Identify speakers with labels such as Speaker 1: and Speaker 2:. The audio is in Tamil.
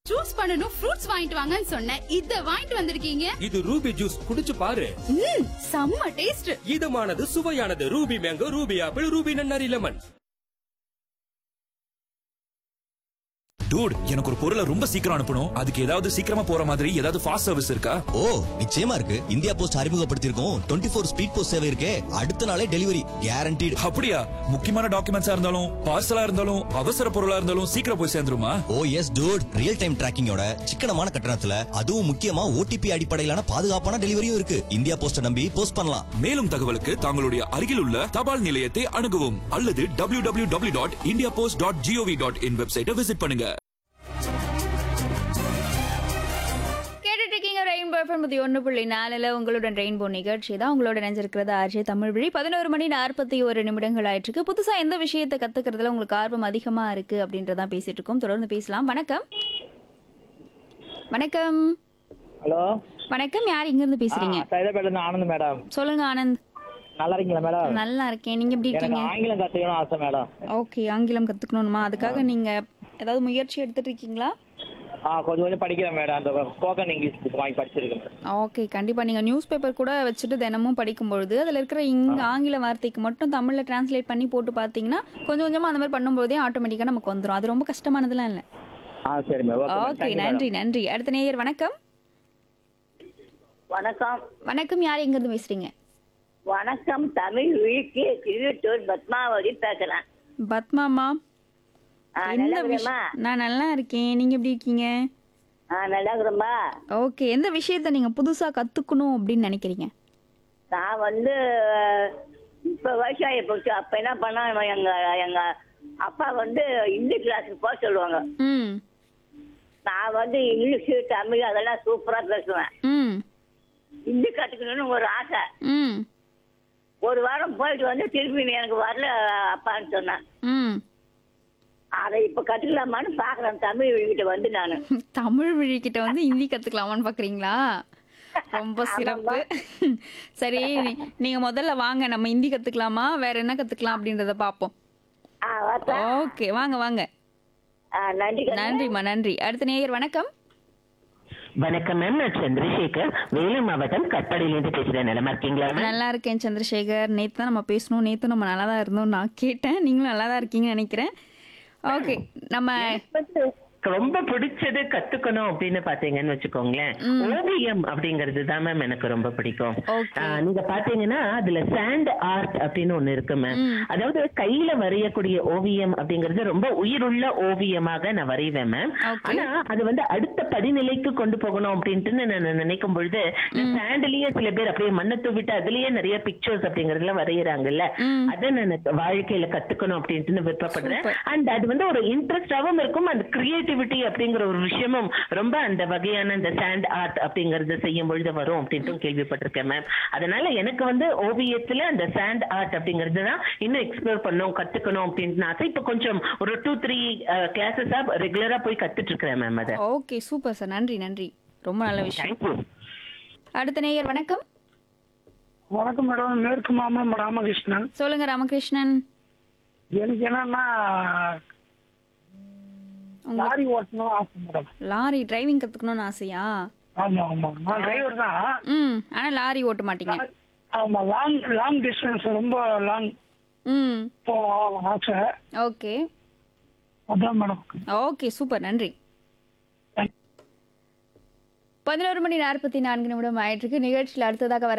Speaker 1: ஜூஸ் பண்ணனும் ஃப்ரூட்ஸ் வாங்கிட்டு வாங்கன்னு சொன்னேன் இத வாங்கிட்டு வந்திருக்கீங்க
Speaker 2: இது ரூபி ஜூஸ் குடிச்சு பாரு
Speaker 1: ம் செம்ம டேஸ்ட்
Speaker 2: இதமானது சுவையானது Ruby mango Ruby apple Ruby நன்னாரி லெமன்
Speaker 3: டூட் எனக்கு ஒரு பொருளை ரொம்ப சீக்கிரம் அனுப்பணும் அதுக்கு ஏதாவது சீக்கிரமா போற மாதிரி ஏதாவது ஃபாஸ்ட் சர்வீஸ் இருக்கா
Speaker 4: ஓ நிச்சயமா இருக்கு இந்தியா போஸ்ட் அறிமுகப்படுத்தியிருக்கோம் டுவெண்ட்டி ஃபோர் ஸ்பீட் போஸ்ட் சேவை இருக்கே அடுத்த நாளே டெலிவரி கேரண்டீடு
Speaker 3: அப்படியா முக்கியமான டாக்குமெண்ட்ஸா இருந்தாலும் பார்சலா இருந்தாலும் அவசர பொருளா இருந்தாலும் சீக்கிரம் போய் சேர்ந்துருமா
Speaker 4: oh yes dude real time டிராக்கிங்கோட சிக்கனமான கட்டணத்துல அதுவும் முக்கியமா ஓடிபி அடிப்படையிலான பாதுகாப்பான டெலிவரியும் இருக்கு இந்தியா போஸ்ட நம்பி போஸ்ட் பண்ணலாம்
Speaker 3: மேலும் தகவலுக்கு தங்களுடைய அருகில் உள்ள தபால் நிலையத்தை அணுகவும் அல்லது W W W dot India Post dot GOV dot IN வெப்சைட்டை விசிட் பண்ணுங்க
Speaker 5: கேட்டுட்டு இருக்கீங்க ரெயின்போ எஃப்எம் ஒன்று புள்ளி நாலில் உங்களுடன் ரெயின்போ நிகழ்ச்சி தான் உங்களோட நினைஞ்சிருக்கிறது ஆர்ஜே தமிழ் வழி பதினோரு மணி நாற்பத்தி ஒரு நிமிடங்கள் ஆயிட்டிருக்கு புதுசாக எந்த விஷயத்தை கற்றுக்கிறதுல உங்களுக்கு ஆர்வம் அதிகமாக இருக்குது அப்படின்றதான் பேசிட்டு இருக்கோம் தொடர்ந்து பேசலாம் வணக்கம் வணக்கம்
Speaker 6: ஹலோ
Speaker 5: வணக்கம் யார் இங்கிருந்து பேசுறீங்க
Speaker 6: சைதாப்பேட்டில இருந்து ஆனந்த் மேடம்
Speaker 5: சொல்லுங்க ஆனந்த்
Speaker 6: நல்லா இருக்கீங்களா மேடம்
Speaker 5: நல்லா இருக்கேன் நீங்க எப்படி
Speaker 6: எனக்கு
Speaker 5: இருக்கீங்க
Speaker 6: ஆங்கிலம் கத்துக்கணும் ஆசை மேடம்
Speaker 5: ஓகே ஆங்கிலம் கத்துக்கணுமா அதுக்காக நீங்க ஏதாவது முயற்சி எடுத்துட்டு இருக்கீங்களா
Speaker 6: ஆ கொஞ்சம் கொஞ்சம் படிக்கிறேன் மேடம் அந்த ஸ்போக்கன் இங்கிலீஷ் புக் வாங்கி படிச்சிருக்கேன் மேடம்
Speaker 5: ஓகே கண்டிப்பா நீங்க நியூஸ் பேப்பர் கூட வச்சுட்டு தினமும் படிக்கும்பொழுது அதுல இருக்கிற இங்க ஆங்கில வார்த்தைக்கு மட்டும் தமிழ்ல டிரான்ஸ்லேட் பண்ணி போட்டு பாத்தீங்கன்னா கொஞ்சம் கொஞ்சமா அந்த மாதிரி பண்ணும்போதே ஆட்டோமேட்டிக்கா நமக்கு வந்துரும் அது ரொம்ப கஷ்டமானதுலாம் இல்ல
Speaker 6: ஆ சரி மேடம்
Speaker 5: ஓகே நன்றி நன்றி அடுத்த நேயர் வணக்கம்
Speaker 7: வணக்கம்
Speaker 5: வணக்கம் யார் எங்க இருந்து பேசுறீங்க
Speaker 7: வணக்கம் தமிழ் வீழ்ச்சி திருவட்டூர் பத்மாவதி பேசுறேன்
Speaker 5: பத்மாமா
Speaker 7: ஆ,
Speaker 5: என்ன
Speaker 7: நல்லா
Speaker 5: விஷயம்
Speaker 7: இருக்கிறேம்மா?
Speaker 5: நான் நல்லா இருக்கேன் நீங்க எப்படி இருக்கீங்க
Speaker 7: ஆ நல்லா இருக்கிறோம்பா
Speaker 5: ஓகே எந்த விஷயத்த நீங்க புதுசா கத்துக்கணும் அப்படின்னு நினைக்கிறீங்க
Speaker 7: நான் வந்து இப்ப வயசாகி போச்சு அப்ப என்ன பண்ணா இவன் எங்க எங்க அப்பா வந்து இந்தி கிளாஸுக்கு போக சொல்லுவாங்க
Speaker 5: ம்
Speaker 7: நான் வந்து இங்கிலீஷ் தமிழ் அதெல்லாம் சூப்பரா பேசுவேன்
Speaker 5: ம்
Speaker 7: ஹிந்தி கத்துக்கணும்னு ஒரு ஆசை
Speaker 5: ம்
Speaker 7: ஒரு வாரம் போயிட்டு வந்து திருப்பி நீ எனக்கு வரல அப்பான்னு சொன்னேன்
Speaker 5: ம்
Speaker 7: அதை இப்ப கத்துக்கலாமான்னு பாக்குறேன் தமிழ் கிட்ட வந்து நானு
Speaker 5: தமிழ் வழிகிட்ட வந்து ஹிந்தி கத்துக்கலாமான்னு பாக்குறீங்களா ரொம்ப சிறப்பு சரி நீ- நீங்க முதல்ல வாங்க நம்ம ஹிந்தி கத்துக்கலாமா வேற என்ன கத்துக்கலாம் அப்படின்றத பாப்போம்
Speaker 7: ஆ வரட்டா?
Speaker 5: ஓகே வாங்க வாங்க
Speaker 7: ஆ, நன்றி கண்ணு.
Speaker 5: நன்றிம்மா நன்றி அடுத்த நேயர் வணக்கம்
Speaker 8: வணக்கம் மேம் நான் சந்திரசேகர் வேலூர் மாவட்டம் கட்பாடியிலேருந்து பேசுறேன் நிலமா இருக்கீங்களா மேம்
Speaker 5: நல்லா இருக்கேன் சந்திரசேகர் நேத்து தான் நம்ம பேசணும் நேத்து நம்ம நல்லா தான் இருந்தோம் நான் கேட்டேன் நீங்களும் நல்லா தான் இருக்கீங்கன்னு நினைக்கிறேன் ஓகே நம்ம
Speaker 8: வந்து ரொம்ப பிடிச்சது கத்துக்கணும் அப்படின்னு பாத்தீங்கன்னு வச்சுக்கோங்களேன் ஓவியம் அப்படிங்கிறது தான் மேம் எனக்கு ரொம்ப பிடிக்கும்
Speaker 5: Okay.
Speaker 8: ஆ, நீங்க பாத்தீங்கன்னா அதுல சாண்ட் ஆர்ட் அப்படின்னு ஒண்ணு இருக்கு மேம் அதாவது கையில வரையக்கூடிய ஓவியம் அப்படிங்கிறது ரொம்ப உயிருள்ள ஓவியமாக நான் வரைவேன் மேம்
Speaker 5: Okay.
Speaker 8: ஆனா அது வந்து அடுத்த படிநிலைக்கு கொண்டு போகணும் அப்படின்ட்டு நான் நினைக்கும் பொழுது சாண்ட்லயே சில பேர் அப்படியே மண்ணை தூவிட்டு அதுலயே நிறைய பிக்சர்ஸ் அப்படிங்கறதுல வரையறாங்கல்ல அதை நான் வாழ்க்கையில கத்துக்கணும் அப்படின்ட்டு விருப்பப்படுறேன் அண்ட் அது வந்து ஒரு இன்ட்ரெஸ்டாவும் இருக்கும் அந்த கிரியேட்டிவிட்டி அப்படிங்கிற ஒரு விஷயமும் ரொம்ப அந்த வகையான அந்த சாண்ட் ஆர்ட் அப்படிங்கறது செய்யும் பொழுது வரும் அப்படின்ட்டு கேள்விப்பட்டிருக்கேன் மேம் அதனால எனக்கு வந்து ஓவியத்துல அந்த சாண்ட் ஆர்ட் அப்படிங்கிறது தான் இன்னும் எக்ஸ்ப்ளோர் பண்ணணும் கத்துக்கணும் அப்படின்னு ஆசை இப்ப கொஞ்சம் ஒரு டூ த்ரீ கிளாஸஸா ரெகுலரா போய் கத்துட்டு இருக்கிறேன் மேம் அதை
Speaker 5: ஓகே சூப்பர் சார் நன்றி நன்றி ரொம்ப நல்ல விஷயம்
Speaker 8: தேங்க்யூ
Speaker 5: அடுத்த நேயர் வணக்கம்
Speaker 9: வணக்கம் மேடம் மேற்கு மாமலம் ராமகிருஷ்ணன்
Speaker 5: சொல்லுங்க ராமகிருஷ்ணன்
Speaker 9: எனக்கு என்னன்னா
Speaker 5: உங்க
Speaker 9: லாரி ஓட்டணும் ஆசை மேடம்
Speaker 5: லாரி டிரைவிங் கத்துக்கணும்னு ஆசையா
Speaker 9: ஆமா ஆமா நான் டிரைவர் தான்
Speaker 5: ம் ஆனா லாரி ஓட்ட மாட்டீங்க
Speaker 9: ஆமா லாங் லாங் டிஸ்டன்ஸ் ரொம்ப லாங்
Speaker 5: ம்
Speaker 9: போகணும் ஆசை
Speaker 5: ஓகே
Speaker 9: அதான் மேடம்
Speaker 5: ஓகே சூப்பர் நன்றி பதினோரு மணி நாற்பத்தி நான்கு நிமிடம் ஆயிட்டிருக்கு நிகழ்ச்சியில் அடுத்ததாக வர